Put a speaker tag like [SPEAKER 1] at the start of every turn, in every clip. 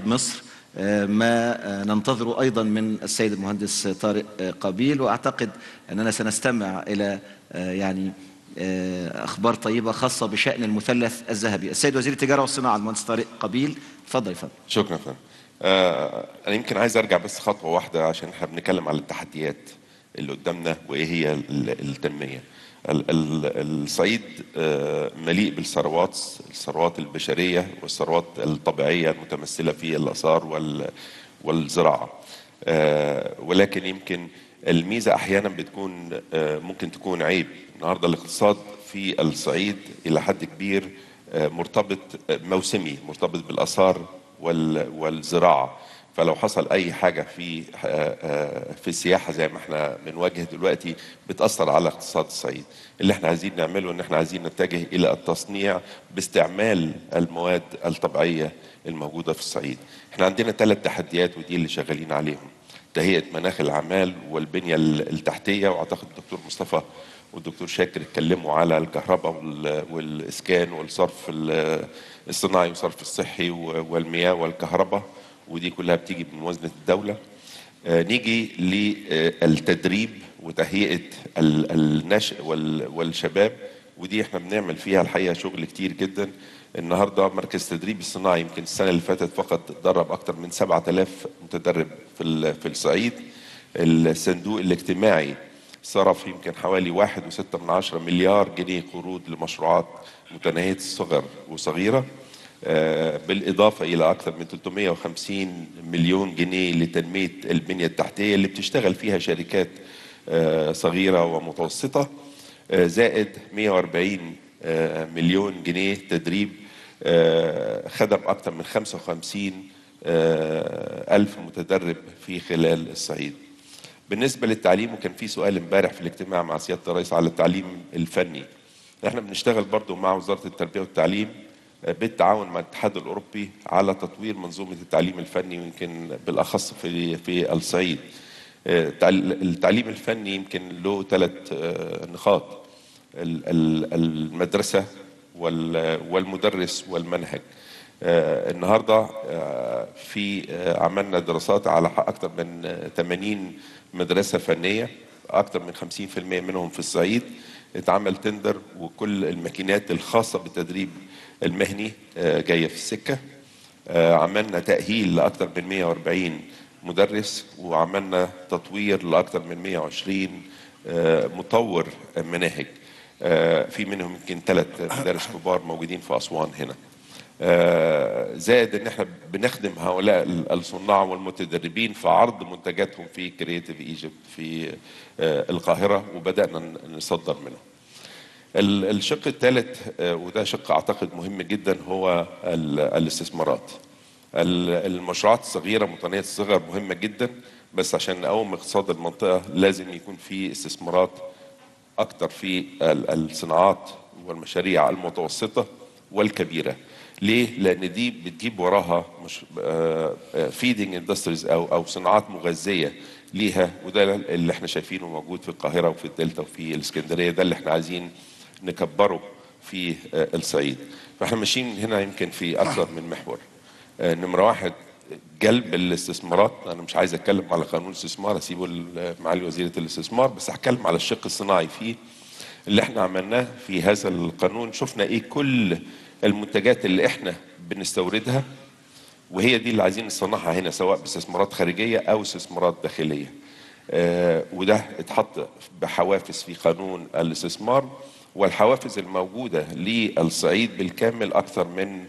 [SPEAKER 1] مصر آه، ما آه، ننتظره أيضا من السيد المهندس طارق آه، قبيل وأعتقد أننا سنستمع إلى آه، يعني آه، أخبار طيبة خاصة بشأن المثلث الذهبي السيد وزير التجارة والصناعة المهندس طارق قبيل تفضل يا فندم
[SPEAKER 2] شكرا يا فندم آه انا يمكن عايز ارجع بس خطوه واحده عشان احنا بنتكلم على التحديات اللي قدامنا وايه هي ال- التنميه ال- ال- الصعيد آه مليء بالثروات الثروات البشريه والثروات الطبيعيه المتمثله في الاثار وال والزراعه آه ولكن يمكن الميزه احيانا بتكون آه ممكن تكون عيب النهارده الاقتصاد في الصعيد الى حد كبير آه مرتبط آه، موسمي مرتبط بالاثار وال- والزراعه فلو حصل اي حاجه في آه، آه، في السياحه زي ما احنا بنواجه دلوقتي بتاثر على اقتصاد الصعيد اللي احنا عايزين نعمله ان احنا عايزين نتجه الى التصنيع باستعمال المواد الطبيعيه الموجوده في الصعيد احنا عندنا ثلاث تحديات ودي اللي شغالين عليهم تهيئه مناخ الاعمال والبنيه ال- التحتيه واعتقد الدكتور مصطفى والدكتور شاكر اتكلموا على الكهرباء وال- والاسكان والصرف ال- الصناعي والصرف الصحي و- والمياه والكهرباء ودي كلها بتيجي بموازنه الدوله آه، نيجي للتدريب وتهيئه ال- النشء وال- والشباب ودي احنا بنعمل فيها الحقيقه شغل كتير جدا النهارده مركز تدريب الصناعي يمكن السنه اللي فاتت فقط درب اكثر من 7000 متدرب في ال- في الصعيد الصندوق الاجتماعي صرف يمكن حوالي واحد وستة من عشرة مليار جنيه قروض لمشروعات متناهية الصغر وصغيرة آه، بالإضافة إلى أكثر من 350 مليون جنيه لتنمية البنية التحتية اللي بتشتغل فيها شركات آه، صغيرة ومتوسطة آه، زائد 140 آه، مليون جنيه تدريب آه، خدم أكثر من 55 آه، ألف متدرب في خلال الصعيد بالنسبة للتعليم وكان في سؤال امبارح في الاجتماع مع سيادة الرئيس على التعليم الفني احنا بنشتغل برضو مع وزارة التربية والتعليم آه، بالتعاون مع الاتحاد الأوروبي على تطوير منظومة التعليم الفني ويمكن بالأخص في في الصعيد آه، التعل- التعليم الفني يمكن له ثلاث نقاط ال- ال- المدرسة وال- والمدرس والمنهج آه، النهارده آه، في آه، عملنا دراسات على اكثر من آه، 80 مدرسه فنيه اكثر من 50% منهم في الصعيد اتعمل تندر وكل الماكينات الخاصه بالتدريب المهني آه، جايه في السكه آه، عملنا تاهيل لاكثر من 140 مدرس وعملنا تطوير لاكثر من 120 آه، مطور مناهج آه، في منهم يمكن ثلاث مدارس كبار موجودين في اسوان هنا آه، زائد ان احنا بنخدم هؤلاء ال- الصناع والمتدربين في عرض منتجاتهم في كرياتيف ايجيبت في آه، القاهره وبدانا ن- نصدر منه. ال- الشق الثالث آه، وده شق اعتقد مهم جدا هو ال- الاستثمارات. ال- المشروعات الصغيره متناهيه الصغر مهمه جدا بس عشان نقوم اقتصاد المنطقه لازم يكون في استثمارات اكتر في ال- الصناعات والمشاريع المتوسطه والكبيره ليه لان دي بتجيب وراها مش فيدنج اندستريز او او صناعات مغذيه ليها وده اللي احنا شايفينه موجود في القاهره وفي الدلتا وفي الاسكندريه ده اللي احنا عايزين نكبره في آه، الصعيد فاحنا ماشيين هنا يمكن في اكثر من محور آه، نمره واحد جلب الاستثمارات انا مش عايز اتكلم على قانون الاستثمار اسيبه لمعالي وزيره الاستثمار بس هتكلم على الشق الصناعي فيه اللي احنا عملناه في هذا القانون شفنا ايه كل المنتجات اللي احنا بنستوردها وهي دي اللي عايزين نصنعها هنا سواء باستثمارات خارجيه او استثمارات داخليه آه، وده اتحط بحوافز في قانون الاستثمار والحوافز الموجوده للصعيد بالكامل اكثر من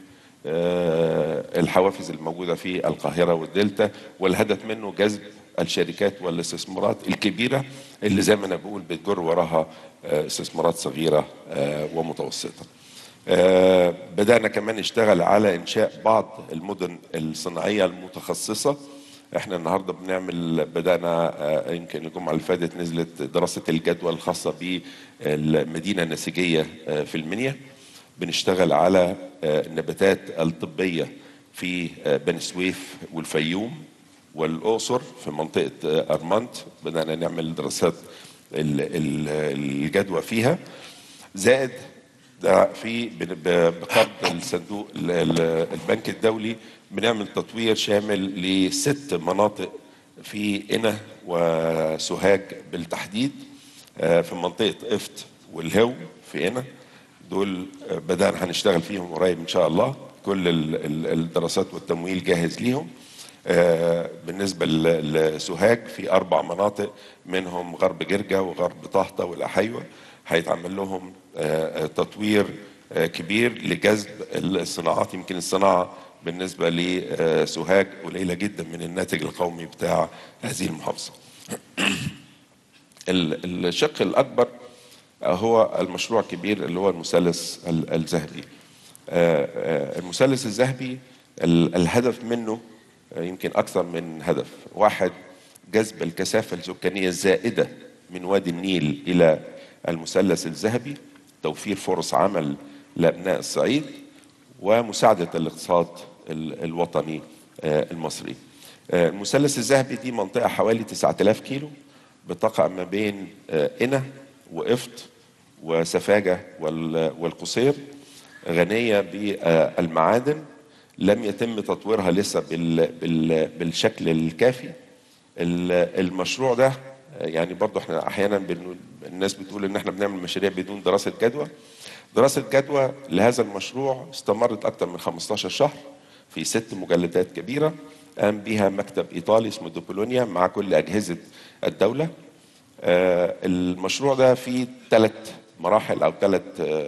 [SPEAKER 2] آه، الحوافز الموجوده في القاهره والدلتا والهدف منه جذب الشركات والاستثمارات الكبيره اللي زي ما انا بقول بتجر وراها آه، استثمارات صغيره آه، ومتوسطه. آه، بدأنا كمان نشتغل على إنشاء بعض المدن الصناعية المتخصصة احنا النهارده بنعمل بدأنا آه، يمكن الجمعة اللي فاتت نزلت دراسة الجدوى الخاصة بالمدينة النسيجية آه، في المنيا بنشتغل على آه، النباتات الطبية في آه، بني سويف والفيوم والأقصر في منطقة آه، أرمنت بدأنا نعمل دراسات ال- ال- الجدوى فيها زائد ده في بن- ب- بقرض الصندوق ال- ال- البنك الدولي بنعمل تطوير شامل لست مناطق في قنا وسوهاج بالتحديد آه، في منطقة قفط والهو في قنا دول آه، بدأنا هنشتغل فيهم قريب إن شاء الله كل ال- ال- الدراسات والتمويل جاهز ليهم آه، بالنسبة ل- لسوهاج في أربع مناطق منهم غرب جرجا وغرب طهطة والأحيوة هيتعمل لهم آه، آه، تطوير آه، كبير لجذب الصناعات يمكن الصناعة بالنسبة لسوهاج قليلة جدا من الناتج القومي بتاع هذه المحافظة ال- الشق الأكبر هو المشروع الكبير اللي هو المثلث ال- الذهبي آه، آه، المثلث الذهبي ال- الهدف منه آه، يمكن أكثر من هدف واحد جذب الكثافة السكانية الزائدة من وادي النيل إلى المثلث الذهبي توفير فرص عمل لأبناء الصعيد ومساعدة الاقتصاد ال- الوطني آه، المصري آه، المثلث الذهبي دي منطقة حوالي 9000 كيلو بتقع ما بين آه، قنا وقفط وسفاجة وال- والقصير غنية بالمعادن لم يتم تطويرها لسه بال- بال- بالشكل الكافي ال- المشروع ده آه، يعني برضو احنا احيانا بنقول الناس بتقول ان احنا بنعمل مشاريع بدون دراسة جدوى دراسة جدوى لهذا المشروع استمرت اكثر من 15 شهر في ست مجلدات كبيرة قام بها مكتب ايطالي اسمه دوبولونيا مع كل اجهزة الدولة آه، المشروع ده فيه ثلاث مراحل او ثلاث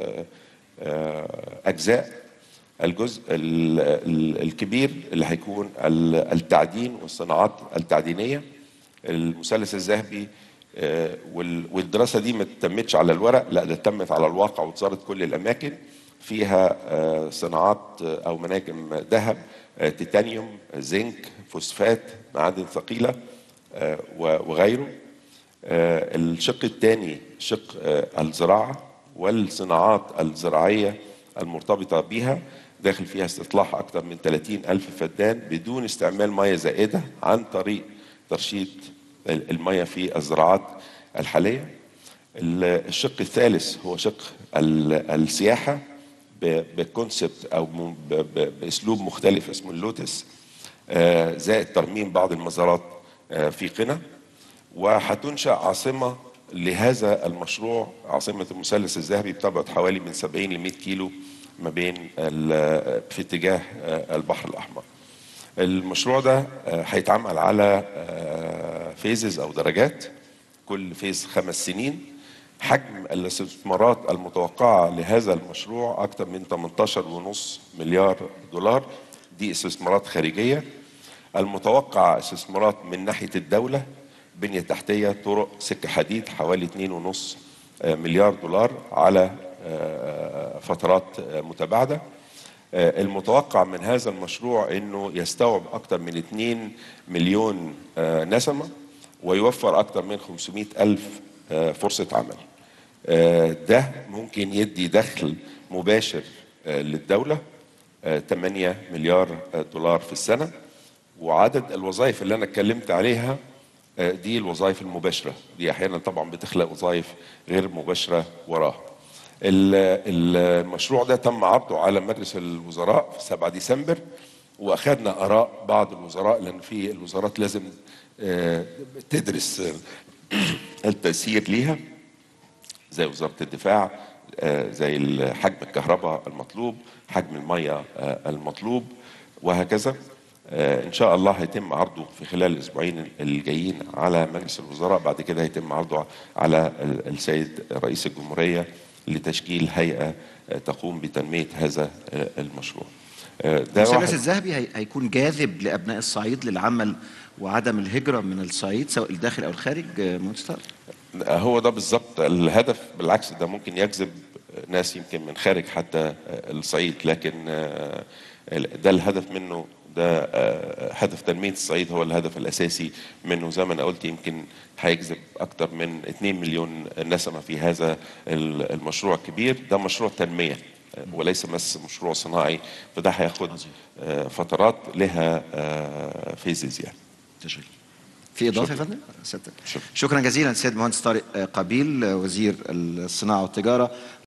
[SPEAKER 2] اجزاء الجزء ال- ال- الكبير اللي هيكون ال- التعدين والصناعات التعدينيه المثلث الذهبي آه، وال- والدراسه دي ما تمتش على الورق لا ده تمت على الواقع واتزارت كل الاماكن فيها آه، صناعات آه، او مناجم ذهب آه، تيتانيوم زنك فوسفات معادن ثقيله آه، و- وغيره آه، الشق الثاني شق آه، الزراعة والصناعات الزراعية المرتبطة بها داخل فيها استصلاح أكثر من 30 ألف فدان بدون استعمال مياه زائدة عن طريق ترشيد ال- المياه في الزراعات الحالية ال- الشق الثالث هو شق ال- السياحة ب- بكونسبت أو م- ب- ب- بأسلوب مختلف اسمه اللوتس آه، زائد ترميم بعض المزارات آه، في قنا وهتنشأ عاصمة لهذا المشروع عاصمة المثلث الذهبي بتبعد حوالي من 70 ل 100 كيلو ما بين ال- في اتجاه آه، البحر الأحمر المشروع ده آه، هيتعمل على فيزز أو درجات كل فيز خمس سنين حجم الاستثمارات المتوقعة لهذا المشروع أكثر من 18.5 مليار دولار دي استثمارات خارجية المتوقع استثمارات من ناحية الدولة بنية تحتية طرق سكة حديد حوالي 2.5 مليار دولار على آه، فترات آه، متباعدة آه، المتوقع من هذا المشروع انه يستوعب اكثر من 2 مليون آه، نسمة ويوفر اكثر من 500 الف آه، فرصة عمل آه، ده ممكن يدي دخل مباشر آه، للدولة آه، 8 مليار آه، دولار في السنة وعدد الوظائف اللي انا اتكلمت عليها آه، دي الوظائف المباشرة دي احيانا طبعا بتخلق وظائف غير مباشرة وراها ال- المشروع ده تم عرضه على مجلس الوزراء في 7 ديسمبر واخذنا اراء بعض الوزراء لان في الوزارات لازم آه، تدرس آه، التاثير ليها زي وزاره الدفاع آه، زي ال- حجم الكهرباء المطلوب حجم الميه آه، المطلوب وهكذا آه، ان شاء الله هيتم عرضه في خلال الاسبوعين الجايين على مجلس الوزراء بعد كده هيتم عرضه على ال- السيد رئيس الجمهوريه لتشكيل هيئه آه، تقوم بتنميه هذا آه، المشروع آه، ده
[SPEAKER 1] المثلث
[SPEAKER 2] واحد
[SPEAKER 1] الذهبي هي- هيكون جاذب لابناء الصعيد للعمل وعدم الهجره من الصعيد سواء الداخل او الخارج آه، مهندس طارق
[SPEAKER 2] هو ده بالظبط الهدف بالعكس ده ممكن يجذب ناس يمكن من خارج حتى الصعيد لكن آه، ده الهدف منه ده آه، هدف تنمية الصعيد هو الهدف الأساسي منه زي ما أنا قلت يمكن هيجذب أكثر من 2 مليون نسمة في هذا ال- المشروع الكبير ده مشروع تنمية آه، وليس بس مشروع صناعي فده هياخد آه، فترات لها فيزز يعني
[SPEAKER 1] تشغيل في اضافه يا فندم سيادتك
[SPEAKER 2] شكرا.
[SPEAKER 1] شكرا جزيلا سيد مهندس طارق آه، قبيل آه، وزير الصناعه والتجاره